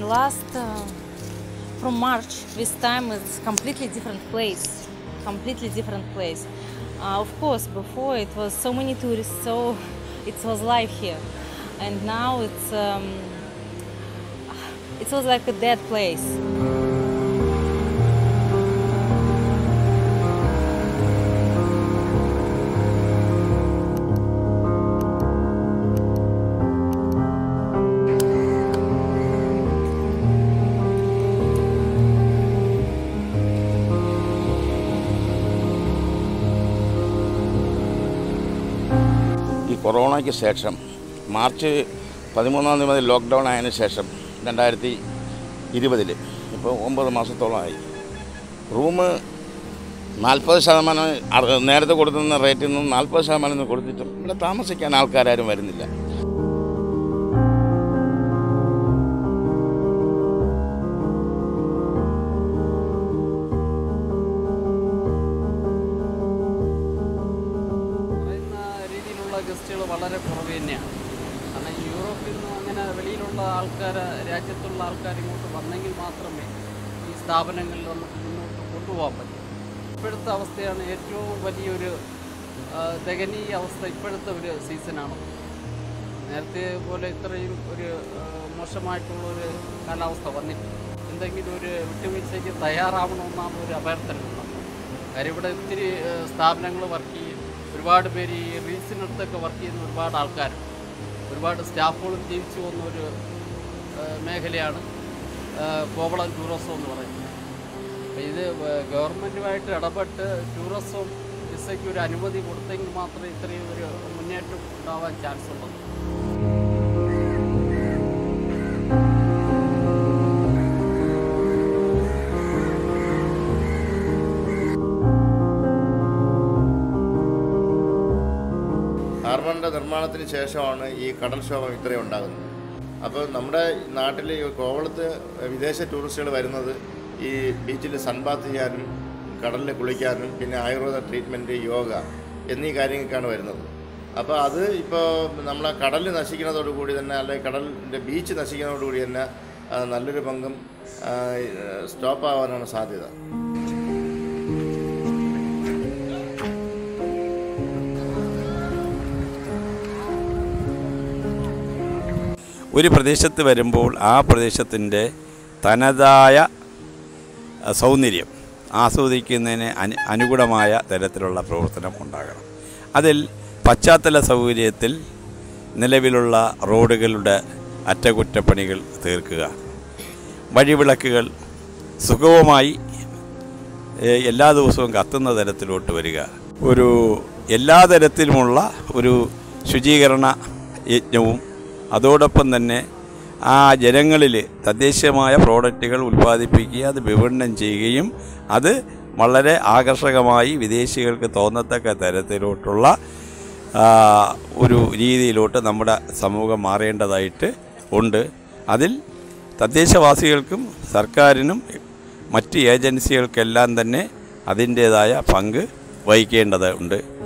last uh, from March this time it's completely different place, completely different place. Uh, of course, before it was so many tourists, so it was life here, and now it's um, it was like a dead place. ഈ കൊറോണയ്ക്ക് ശേഷം March പതിമൂന്നാം തീയതി മുതൽ lockdown ആയതിനു ശേഷം രണ്ടായിരത്തി ഇരുപതിൽ ഇപ്പോൾ ഒമ്പത് മാസത്തോളമായി റൂം നാൽപ്പത് ശതമാനം അറ- നേരത്തെ കൊടുത്തിരുന്ന റേറ്റിൽ നിന്നും നാൽപ്പത് ശതമാനം ഇന്ന് കൊടുത്തിട്ടും ഇവിടെ താമസിക്കാൻ ആൾക്കാരും വരുന്നില്ല പറയുന്ന രീതിയിലുള്ള ഗസ്റ്റുകൾ വളരെ കുറവ് തന്നെയാണ് കാരണം ഈ യൂറോപ്പിൽ നിന്ന് അങ്ങനെ വെളിയിലുള്ള ആൾക്കാർ രാജ്യത്തുള്ള ആൾക്കാർ ഇങ്ങോട്ട് വന്നെങ്കിൽ മാത്രമേ ഈ സ്ഥാപനങ്ങളിൽ നമുക്ക് മുന്നോട്ട് കൊണ്ടുപോകാൻ പറ്റൂ ഇപ്പോഴത്തെ അവസ്ഥയാണ് ഏറ്റവും വലിയൊരു ആ, ദയനീയ അവസ്ഥ ഇപ്പോഴത്തെ ഒരു സീസണാണ് നേരത്തെ പോലെ ഇത്രയും ഒരു ആ, മോശമായിട്ടുള്ള ഒരു കാലാവസ്ഥ വന്നിട്ടില്ല എന്തെങ്കിലും ഒരു വിട്ടുവീഴ്ചയ്ക്ക് തയ്യാറാവണമെന്നാണ് ഒരു അഭ്യർത്ഥനയുള്ളത് കാര്യം ഇവിടെ ഒത്തിരി സ്ഥാപനങ്ങൾ വർക്ക് ചെയ്യും ഒരുപാട് പേര് ഈ റീൽസിനടുത്തൊക്കെ വർക്ക് ചെയ്യുന്ന ഒരുപാട് ആൾക്കാരുണ്ട് ഒരുപാട് സ്റ്റാഫുകളും ജീവിച്ചു പോകുന്ന ഒരു ആ, മേഖലയാണ് ആ, കോവളം ടൂറിസം എന്ന് പറയുന്നത് അപ്പോൾ ഇത് വ- ഗവൺമെൻറ്റുമായിട്ട് ഇടപെട്ട് ടൂറിസം വിസയ്ക്ക് ഒരു അനുമതി കൊടുത്തെങ്കിൽ മാത്രമേ ഇത്രയും ഒരു മുന്നേറ്റം ഉണ്ടാവാൻ ചാൻസ് ഉള്ളൂ ഹാർബറിൻ്റെ നിർമ്മാണത്തിന് ശേഷമാണ് ഈ കടൽക്ഷോഭം ഇത്രയും ഉണ്ടാകുന്നത് അപ്പോൾ നമ്മുടെ നാട്ടിൽ ഈ കോവളത്ത് വിദേശ ടൂറിസ്റ്റുകൾ വരുന്നത് ഈ ബീച്ചിൽ സൺബാത്ത് ചെയ്യാനും കടലിൽ കുളിക്കാനും പിന്നെ ആയുർവേദ ട്രീറ്റ്മെൻറ്റ് യോഗ എന്നീ കാര്യങ്ങൾക്കാണ് വരുന്നത് അപ്പോൾ അത് ഇപ്പോൾ നമ്മളെ കടൽ നശിക്കുന്നതോടുകൂടി തന്നെ അല്ലെങ്കിൽ കടലിൻ്റെ ബീച്ച് നശിക്കുന്നതോടുകൂടി തന്നെ ആ, നല്ലൊരു പങ്കും സ്റ്റോപ്പ് ആവാനാണ് സാധ്യത ഒരു പ്രദേശത്ത് വരുമ്പോൾ ആ പ്രദേശത്തിൻ്റെ തനതായ അഹ്, സൗന്ദര്യം ആസ്വദിക്കുന്നതിന് അനു അനുകൂലമായ തരത്തിലുള്ള പ്രവർത്തനം ഉണ്ടാകണം അതിൽ പശ്ചാത്തല സൗകര്യത്തിൽ നിലവിലുള്ള റോഡുകളുടെ അറ്റകുറ്റപ്പണികൾ തീർക്കുക വഴിവിളക്കുകൾ സുഗമമായി ഏഹ്, എല്ലാ ദിവസവും കത്തുന്ന തരത്തിലോട്ട് വരിക ഒരു എല്ലാ തരത്തിലുമുള്ള ഒരു ശുചീകരണ യജ്ഞവും അതോടൊപ്പം തന്നെ ആ ജനങ്ങളിൽ തദ്ദേശീയമായ പ്രോഡക്റ്റുകൾ ഉൽപ്പാദിപ്പിക്കുക അത് വിപണനം ചെയ്യുകയും അത് വളരെ ആകർഷകമായി വിദേശികൾക്ക് തോന്നത്തക്ക തരത്തിലോട്ടുള്ള ആ, ഒരു രീതിയിലോട്ട് നമ്മുടെ സമൂഹം മാറേണ്ടതായിട്ട് ഉണ്ട് അതിൽ തദ്ദേശവാസികൾക്കും സർക്കാരിനും മറ്റ് ഏജൻസികൾക്കെല്ലാം തന്നെ അതിൻ്റേതായ പങ്ക് വഹിക്കേണ്ടത് ഉണ്ട്